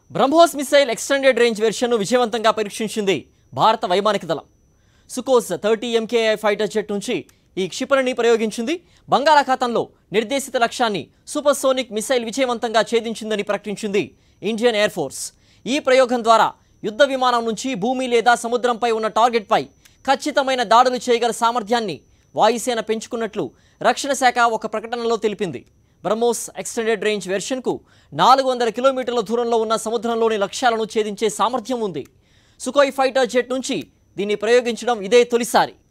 BrahMos missile extended range వెర్షన్ను విజయవంతంగా పరీక్షించింది భారత వైమానిక దళం Sukhoi thirty MKI fighter jet నుంచి ఈ క్షిపణిని ప్రయోగించింది బంగాళాఖాతంలో నిర్దేశిత లక్ష్యాన్ని సూపర్సోనిక్ మిసైల్ విజయవంతంగా ఛేదించిందని ప్రకటించింది ఇండియన్ ఎయిర్ ఫోర్స్ ఈ ప్రయోగం ద్వారా యుద్ధ విమానం నుంచి భూమి లేదా సముద్రంపై ఉన్న టార్గెట్పై ఖచ్చితమైన దాడులు చేయగల సామర్థ్యాన్ని వాయుసేన పెంచుకున్నట్లు రక్షణ శాఖ ఒక ప్రకటనలో తెలిపింది బ్రహ్మోస్ ఎక్స్టెండెడ్ రేంజ్ వెర్షన్కు నాలుగు వందల కిలోమీటర్ల దూరంలో ఉన్న సముద్రంలోని లక్ష్యాలను ఛేదించే సామర్థ్యం ఉంది సుకోయ్ ఫైటర్ జెట్ నుంచి దీన్ని ప్రయోగించడం ఇదే తొలిసారి